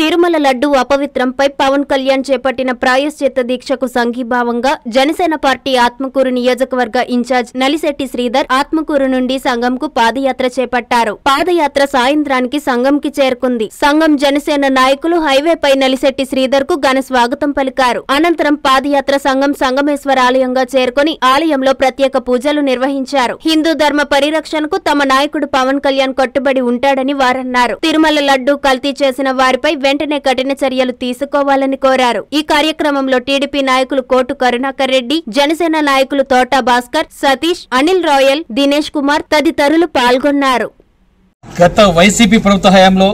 తిరుమల లడ్డు అపవిత్రంపై పవన్ కళ్యాణ్ చేపట్టిన ప్రాయశ్చిత్త దీక్షకు సంఘీభావంగా జనసేన పార్టీ ఆత్మకూరు నియోజకవర్గ ఇన్ఛార్జ్ నలిశెట్టి శ్రీధర్ ఆత్మకూరు నుండి సంఘంకు పాదయాత్ర చేపట్టారు పాదయాత్ర సాయంత్రానికి సంఘంకి చేరుకుంది సంఘం జనసేన నాయకులు హైవేపై నలిశెట్టి శ్రీధర్ కు ఘన స్వాగతం పలికారు అనంతరం పాదయాత్ర సంఘం సంగమేశ్వర ఆలయంగా చేరుకొని ఆలయంలో ప్రత్యేక పూజలు నిర్వహించారు హిందూ ధర్మ పరిరక్షణకు తమ నాయకుడు పవన్ కళ్యాణ్ కట్టుబడి ఉంటాడని వారన్నారు తిరుమల లడ్డు కల్తీ చేసిన వారిపై వెంటనే కఠిన చర్యలు తీసుకోవాలని కోరారు ఈ కార్యక్రమంలో టీడీపీ నాయకులు కోటు కరుణాకర్ రెడ్డి జనసేన నాయకులు తోటా భాస్కర్ సతీష్ అనిల్ రాయల్ దినేష్ కుమార్ తదితరులు పాల్గొన్నారు గత వైసీపీ ప్రభుత్వ హయాంలో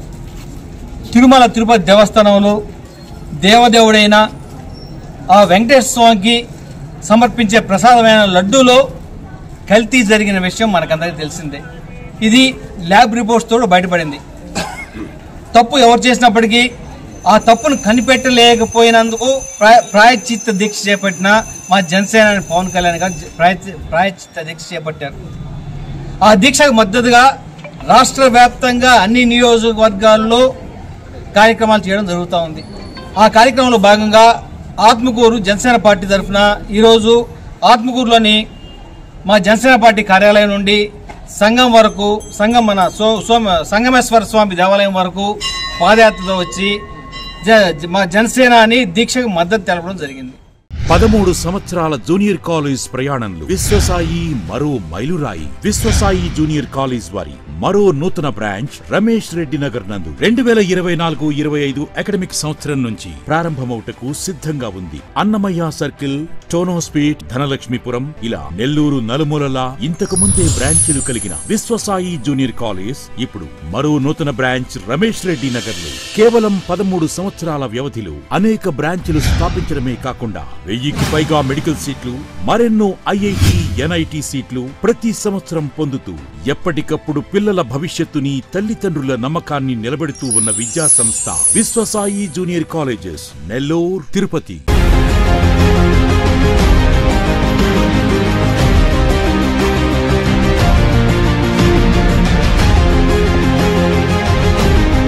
తిరుమల తిరుపతి దేవస్థానంలో దేవదేవుడైన ఆ వెంకటేశ్వర స్వామికి సమర్పించే ప్రసాదమైన లడ్డూలో కల్తీ జరిగిన విషయం మనకందరికీ తెలిసిందే ఇది ల్యాబ్ రిపోర్ట్స్ తోడు బయటపడింది తప్పు ఎవరు చేసినప్పటికీ ఆ తప్పును కనిపెట్టలేకపోయినందుకు ప్రాయ ప్రాయశ్చిత్త దీక్ష చేపట్టిన మా జనసేన పవన్ కళ్యాణ్ గారు జ- ప్రాయశ్చి- ప్రాయశ్చిత్త దీక్ష చేపట్టారు ఆ దీక్షకు మద్దతుగా రాష్ట్ర వ్యాప్తంగా అన్ని నియోజకవర్గాల్లో కార్యక్రమాలు చేయడం జరుగుతూ ఉంది ఆ కార్యక్రమంలో భాగంగా ఆత్మకూరు జనసేన పార్టీ తరఫున ఈరోజు ఆత్మకూరులోని మా జనసేన పార్టీ కార్యాలయం నుండి సంఘం వరకు సంఘం మన సో సోమ సంగమేశ్వర స్వామి దేవాలయం వరకు పాదయాత్రతో వచ్చి జ జ- మా జనసేన అని దీక్షకు మద్దతు తెలపడం జరిగింది పదమూడు సంవత్సరాల జూనియర్ కాలేజ్ ప్రయాణంలో విశ్వసాయి మరో మైలురాయి విశ్వసాయి జూనియర్ కాలేజ్ వారి మరో నూతన బ్రాంచ్ రమేష్ రెడ్డి నగర్ నందు రెండు వేల ఇరవై నాలుగు ఇరవై ఐదు అకాడమిక్ సంవత్సరం నుంచి ప్రారంభమవుటకు సిద్ధంగా ఉంది అన్నమయ్య సర్కిల్ టోనోస్పీట్ ధనలక్ష్మీపురం ఇలా నెల్లూరు నలుమూలలా ఇంతకు ముందే బ్రాంచీలు కలిగిన విశ్వసాయి జూనియర్ కాలేజ్ ఇప్పుడు మరో నూతన బ్రాంచ్ రమేష్ రెడ్డి నగర్ లో కేవలం పదమూడు సంవత్సరాల వ్యవధిలో అనేక బ్రాంచ్లు స్థాపించడమే కాకుండా వెయ్యికి పైగా మెడికల్ సీట్లు మరెన్నో ఐఐటి ఎన్ఐటి సీట్లు ప్రతి సంవత్సరం పొందుతూ ఎప్పటికప్పుడు పిల్లల భవిష్యత్తుని తల్లిదండ్రుల నమ్మకాన్ని నిలబెడుతూ ఉన్న విద్యా సంస్థ విశ్వసాయి జూనియర్ కాలేజెస్ నెల్లూరు తిరుపతి